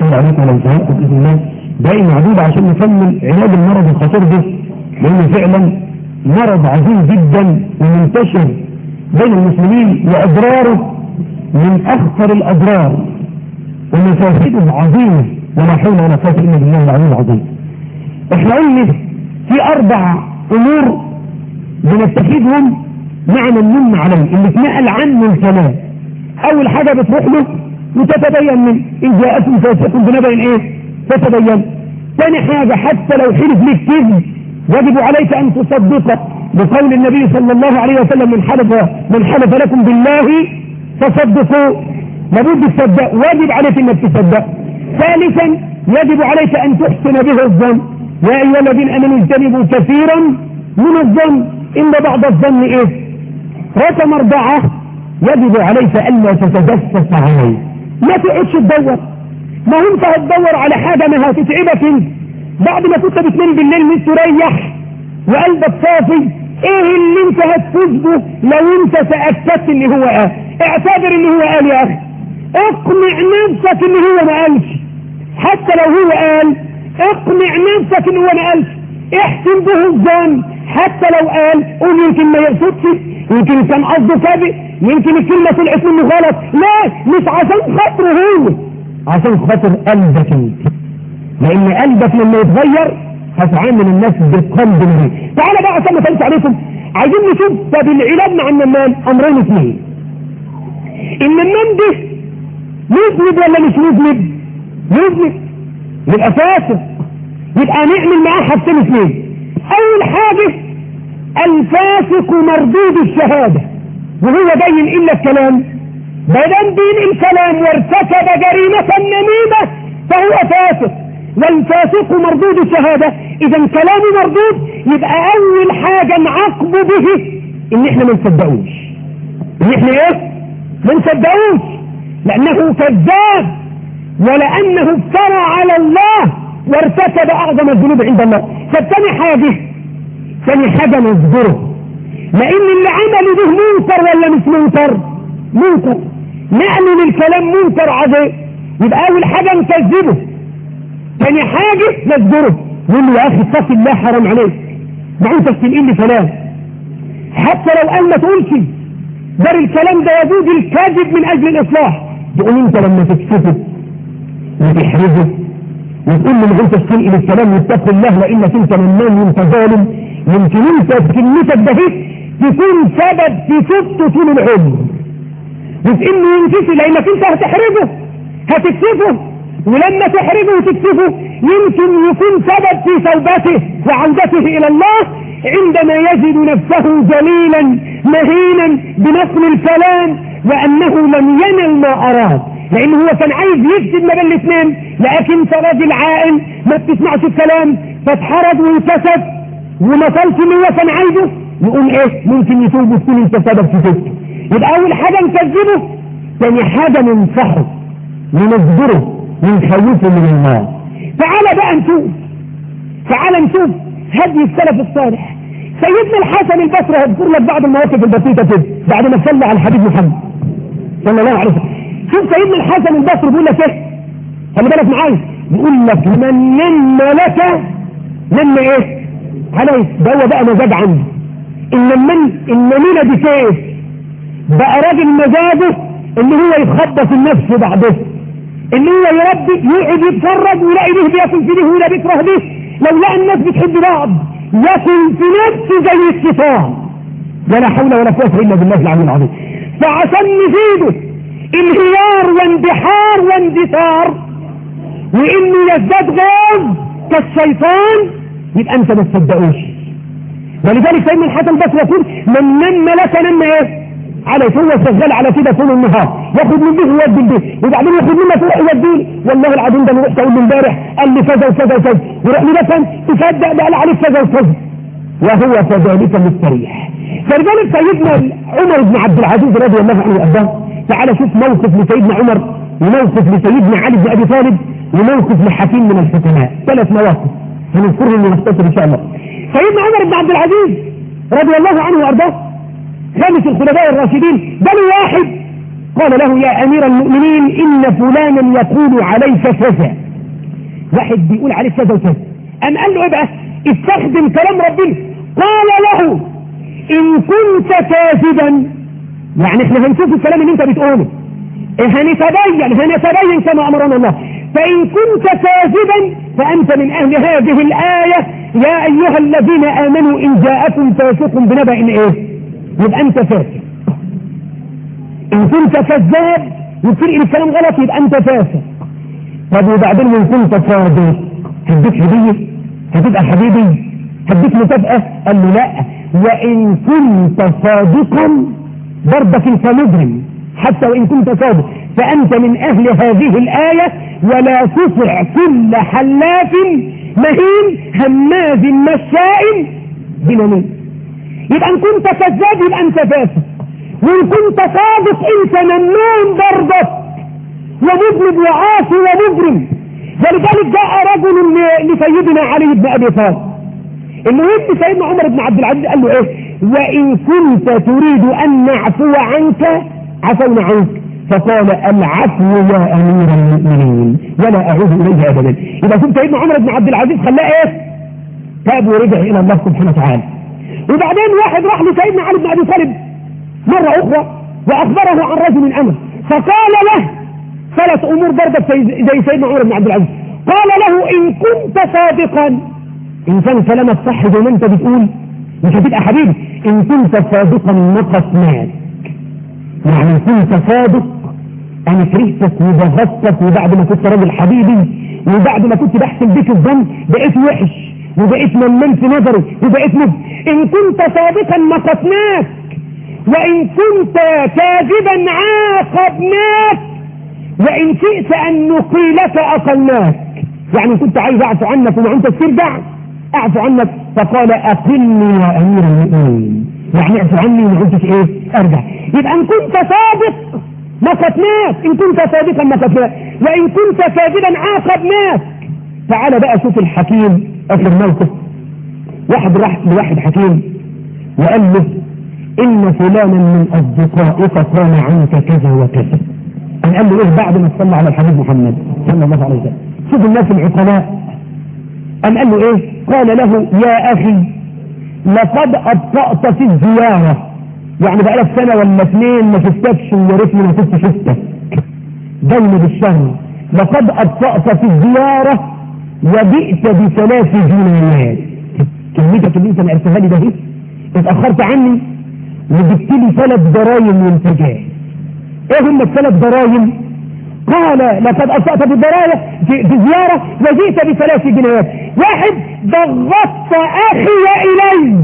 طول عليكم لو سمحتوا باذن الله باقي معدود عشان نكمل علاج المرض الخطير ده لانه فعلا مرض عظيم جدا ومنتشر بين المسلمين واضراره من اخطر الاضرار ومفاسده عظيمه ولا حول ولا قوه الا بالله العلي العظيم احنا قلنا في اربع امور بنتخذهم معنى من عليه اللي اتنقل عنه الكلام اول حاجه بتروح له وتتبين من ان جاءكم فاسق بنبأ ايه تتبين ثاني حاجه حتى لو حلف لك كذب يجب عليك ان تصدقه بقول النبي صلى الله عليه وسلم من حلف من حلف لكم بالله فصدقوا لابد تصدق واجب عليك انك تصدق ثالثا يجب عليك ان تحسن به الظن يا ايها الذين امنوا اجتنبوا كثيرا من الظن ان بعض الظن ايه رقم اربعه يجب عليك الا تتجسس عليه ما تقعدش تدور ما انت هتدور على حاجه ما هتتعبك انت بعد ما كنت بتنام بالليل مستريح وقلبك صافي ايه اللي انت هتفوز به لو انت تاكدت ان هو قال اعتبر ان هو قال يا اخي اقنع نفسك ان هو ما قالش حتى لو هو قال اقنع نفسك ان هو ما قالش احسن به الظن حتى لو قال قول يمكن ما يقصدش يمكن كان قصده كذب يمكن الكلمه طلعت منه غلط لا مش عشان خاطره هو عشان خاطر قلبك انت لان قلبك لما يتغير هتعامل الناس بقلب نبي تعالى بقى عشان ما فهمت عليكم عايزين نشوف طب العلاج مع النمام امرين اثنين النمام ده مذنب ولا مش مذنب مذنب يبقى فاسق يبقى نعمل معاه حاجتين اثنين اول حاجه الفاسق مردود الشهاده وهو جاي ينقل لك كلام بدل بينقل كلام وارتكب جريمه النميمه فهو فاسق والفاسق مردود الشهادة اذا كلامه مردود يبقى اول حاجة نعاقبه به ان احنا ما نصدقوش ان احنا ايه ما نصدقوش لانه كذاب ولانه افترى على الله وارتكب اعظم الذنوب عند الله فالتاني حاجة ثاني حاجة نصبره لان اللي عمله ده منكر ولا مش منكر منكر نعمل الكلام منكر عظيم يبقى اول حاجة نكذبه ثاني حاجة نصبره يقول له يا اخي اتق الله حرام عليك ما انت بتنقل لي كلام حتى لو قال ما تقولش ده الكلام ده يجوز الكاذب من اجل الاصلاح تقول انت لما تكسفه وتحرجه وتقول له ما انت تنقل الكلام واتق الله لانك انت منان وانت ظالم يمكن انت بكلمتك ده تكون سبب في سبته طول العمر وفي انه ينكسر لانك انت هتحرجه هتكسفه ولما تحرجه وتكسفه يمكن يكون سبب في توبته وعودته الى الله عندما يجد نفسه جليلا مهينا بنقل الكلام وانه لم ينل ما اراد لانه هو كان عايز يفسد ما بين الاثنين لكن انت راجل عاقل ما بتسمعش الكلام فاتحرج وانكسف وما صلش اللي هو كان عايزه يقول ايه ممكن يتوب وتكون انت سبب في فسده يبقى اول حاجه نكذبه ثاني حاجه ننصحه ننذره ونخوفه من النار تعال بقى نشوف تعال نشوف هدي السلف الصالح سيدنا الحسن البصري هذكر لك بعض المواقف البسيطه كده بعد ما صلى على الحبيب محمد صلى الله عليه وسلم شوف سيدنا الحسن البصري بيقول لك ايه خلي بالك معايا بيقول لك من نم لك نم ايه عليك ده هو بقى مزاج عندي النمن النمينه دي كيف بقى راجل مزاجه ان هو يتخبط النفس بعده ان هو يربي يقعد يتفرج ويلاقي ده بياكل في ده ولا بيكره ده لو لقى الناس بتحب بعض ياكل في نفسه زي الشيطان ولا حول ولا قوه الا بالله العلي العظيم فعشان نزيده انهيار واندحار واندثار وانه يزداد غاز كالشيطان يبقى انت ما تصدقوش ولذلك سيدنا الحسن بس يقول من نم لك نم ايه على هو شغال على كده طول النهار ياخد من ده ويودي لده وبعدين ياخد منه تروح يوديه والله العظيم ده انا رحت اقول له امبارح قال لي كذا وكذا وكذا يروح لي مثلا تصدق ده قال عليك كذا وكذا وهو كذلك مستريح فلذلك سيدنا عمر بن عبد العزيز رضي الله عنه وارضاه تعالى شوف موقف لسيدنا عمر وموقف لسيدنا علي بن ابي طالب وموقف لحكيم من الحكماء ثلاث مواقف هنذكرهم ونختصر ان شاء الله سيدنا عمر بن عبد العزيز رضي الله عنه وارضاه خامس الخلفاء الراشدين بل واحد قال له يا أمير المؤمنين إن فلانا يقول عليك كذا واحد بيقول عليك كذا وكذا أم قال له إيه بقى استخدم كلام ربنا قال له إن كنت كاذبا يعني احنا هنشوف الكلام اللي انت بتقوله هنتبين هنتبين كما أمرنا الله فإن كنت كاذبا فأنت من أهل هذه الآية يا أيها الذين آمنوا إن جاءكم فاسق بنبأ إيه يبقى أنت فاسق إن كنت كذاب وتنقل الكلام غلط يبقى أنت فاسق طب وبعدين إن كنت صادق هديك هدية هتبقى حبيبي هديك مكافأة قال له لا وإن كنت صادقا برضك أنت مجرم حتى وإن كنت صادق فأنت من أهل هذه الآية ولا تطع كل حلاف مهين هماز مشاء بنميم يبقى إن كنت كذاب يبقى أنت فاسق وإن كنت صادق أنت ممنون برضك ومذنب وعاصي ومجرم ولذلك جاء رجل لسيدنا علي بن أبي طالب المهم سيدنا عمر بن عبد العزيز قال له ايه وإن كنت تريد أن نعفو عنك عفونا عنك فقال العفو يا أمير المؤمنين ولا أعود إليه أبدا إذا كنت سيدنا عمر بن عبد العزيز خلاه إيه تاب ورجع إلى الله سبحانه وتعالى وبعدين واحد راح لسيدنا علي بن أبي طالب مرة أخرى وأخبره عن رجل أمر فقال له ثلاث أمور ضربت زي سيدنا عمر بن عبد العزيز قال له إن كنت صادقا إن كان كلامك صح زي ما أنت بتقول مش هتبقى حبيبي إن كنت صادقا نقصناك يعني إن كنت صادق أنا كرهتك وبغضتك وبعد ما كنت راجل حبيبي وبعد ما كنت بحسن بك الظن بقيت وحش وبقيت ممن في نظري وبقيت مب إن كنت صادقا نقصناك وإن كنت كاذبا عاقبناك وإن شئت أن نقيلك أقلناك يعني كنت عايز أعفو عنك وما أنت ترجع أعفو عنك فقال أقلني يا أمير المؤمنين يعني اعفو عني وما أنتش إيه أرجع يبقى إن كنت صادق نقتناك إن كنت صادقا نقتناك وإن كنت كاذبا عاقبناك تعال بقى شوف الحكيم آخر موقف واحد راح لواحد حكيم وقال له إن فلانا من أصدقائك قال عنك كذا وكذا أن قال له إيه بعد ما صلى على الحبيب محمد صلى الله عليه وسلم شوف الناس العقلاء أن قال له إيه قال له يا أخي لقد أبطأت في الزيارة يعني بقالك سنة ولا اثنين ما شفتكش ويا ريتني ما كنت شفتك جنب الشهر لقد أبطأت في الزيارة وجئت بثلاث جنيهات كلمتك اللي انت نقلتها لي ده ايه اتأخرت عني وجبت لي ثلاث درايم منتجات ايه هم الثلاث درايم قال لقد أبطأت بالدراية في, في زيارة وجئت بثلاث جنيهات واحد ضغطت أخي إلي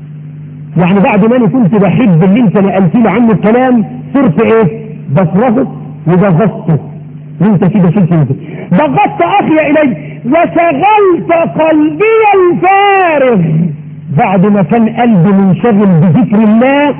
يعني بعد ما انا كنت بحب اللي انت نقلت لي عنه الكلام صرت ايه بصرفه وضغطته وانت كده شلت نفسك ضغطت اخي الي وشغلت قلبي الفارغ بعد ما كان قلبي منشغل بذكر الله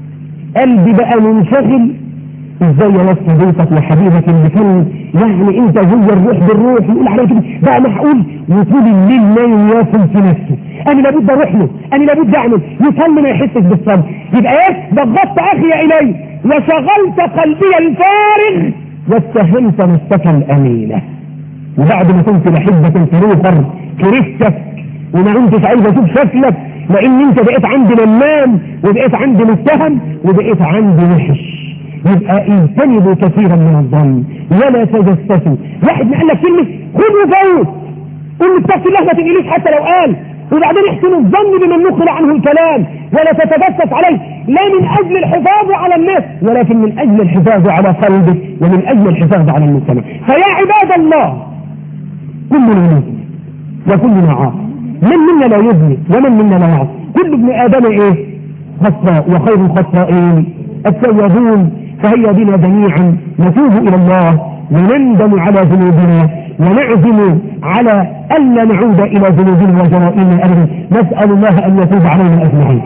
قلبي بقى منشغل ازاي يوصل بيتك وحبيبك اللي كان يعني انت زي الروح بالروح يقول عليك كده بقى محقول وطول الليل نايم ياكل في نفسه انا لابد اروح له انا لابد اعمل يصلي ما يحسش بالصبر يبقى ايه ضغطت اخي الي وشغلت قلبي الفارغ واتهمت نفسك الامينه وبعد ما كنت بحبك الفروخر كرهتك وما كنتش عايز اشوف شكلك لان انت بقيت عندي نمام وبقيت عندي متهم وبقيت عندي وحش يبقى اجتنبوا كثيرا من الظن ولا تجسسوا واحد ما قال لك كلمه خذ وفوت قل اتق الله ما تنقليش حتى لو قال وبعدين احسن الظن بمن نقل عنه الكلام ولا تتجسس عليه لا من اجل الحفاظ على الناس ولكن من اجل الحفاظ على قلبك ومن اجل الحفاظ على المجتمع فيا عباد الله كلنا نذنب وكلنا عاصي من منا لا يذنب ومن منا لا يعصي كل ابن ادم ايه خطاء وخير الخطائين التوابون فهيا بنا جميعا نتوب الى الله ونندم على ذنوبنا ونعزم على ألا نعود إلى ذنوبنا وجرائمنا أبدا نسأل الله أن يتوب علينا أجمعين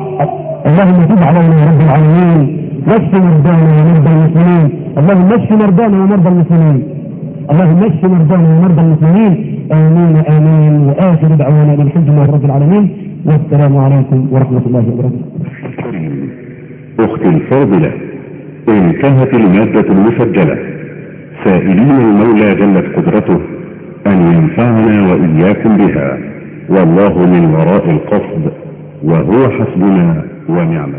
اللهم تب علينا يا رب العالمين واشف مرضانا ومرضى المسلمين اللهم اشف مرضانا ومرضى المسلمين اللهم اشف مرضانا ومرضى المسلمين آمين آمين وآخر دعوانا أن الحمد لله رب العالمين والسلام عليكم ورحمة الله وبركاته أختي الفاضلة انتهت المادة المسجلة سائلين المولى جلت قدرته ان ينفعنا واياكم بها والله من وراء القصد وهو حسبنا ونعم